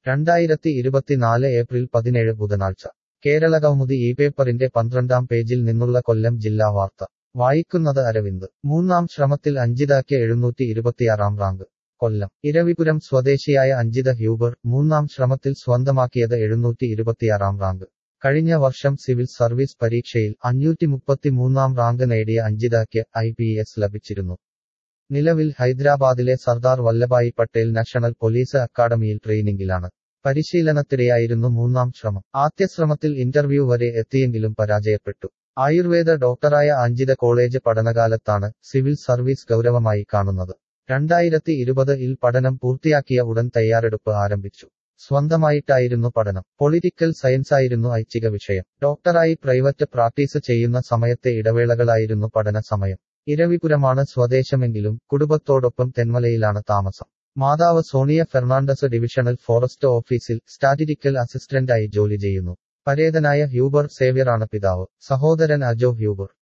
രണ്ടായിരത്തി ഇരുപത്തിനാല് ഏപ്രിൽ പതിനേഴ് ബുധനാഴ്ച കേരളകൗമുദി ഈ പേപ്പറിന്റെ പന്ത്രണ്ടാം പേജിൽ നിന്നുള്ള കൊല്ലം ജില്ലാ വാർത്ത വായിക്കുന്നത് അരവിന്ദ് മൂന്നാം ശ്രമത്തിൽ അഞ്ജിതയ്ക്ക് എഴുന്നൂറ്റി ഇരുപത്തിയാറാം റാങ്ക് കൊല്ലം ഇരവിപുരം സ്വദേശിയായ അഞ്ജിത ഹ്യൂബർ മൂന്നാം ശ്രമത്തിൽ സ്വന്തമാക്കിയത് എഴുന്നൂറ്റി ഇരുപത്തിയാറാം റാങ്ക് കഴിഞ്ഞ വർഷം സിവിൽ സർവീസ് പരീക്ഷയിൽ അഞ്ഞൂറ്റി മുപ്പത്തിമൂന്നാം റാങ്ക് നേടിയ അഞ്ജിതയ്ക്ക് ഐ പി എസ് ലഭിച്ചിരുന്നു നിലവിൽ ഹൈദരാബാദിലെ സർദാർ വല്ലഭായി പട്ടേൽ നാഷണൽ പോലീസ് അക്കാഡമിയിൽ ട്രെയിനിംഗിലാണ് പരിശീലനത്തിടെയായിരുന്നു മൂന്നാം ശ്രമം ആദ്യ ശ്രമത്തിൽ ഇന്റർവ്യൂ വരെ എത്തിയെങ്കിലും പരാജയപ്പെട്ടു ആയുർവേദ ഡോക്ടറായ അഞ്ജിത കോളേജ് പഠനകാലത്താണ് സിവിൽ സർവീസ് ഗൗരവമായി കാണുന്നത് രണ്ടായിരത്തി ഇരുപത് ഇൽ പഠനം പൂർത്തിയാക്കിയ ഉടൻ തയ്യാറെടുപ്പ് ആരംഭിച്ചു സ്വന്തമായിട്ടായിരുന്നു പഠനം പൊളിറ്റിക്കൽ സയൻസായിരുന്നു ഐച്ഛിക വിഷയം ഡോക്ടറായി പ്രൈവറ്റ് പ്രാക്ടീസ് ചെയ്യുന്ന സമയത്തെ ഇടവേളകളായിരുന്നു പഠന സമയം ഇരവിപുരമാണ് സ്വദേശമെങ്കിലും കുടുംബത്തോടൊപ്പം തെന്മലയിലാണ് താമസം മാതാവ് സോണിയ ഫെർണാണ്ടസ് ഡിവിഷണൽ ഫോറസ്റ്റ് ഓഫീസിൽ സ്റ്റാറ്റിറ്റിക്കൽ അസിസ്റ്റന്റായി ജോലി ചെയ്യുന്നു പരേതനായ ഹ്യൂബർ സേവ്യറാണ് പിതാവ് സഹോദരൻ അജോ ഹ്യൂബർ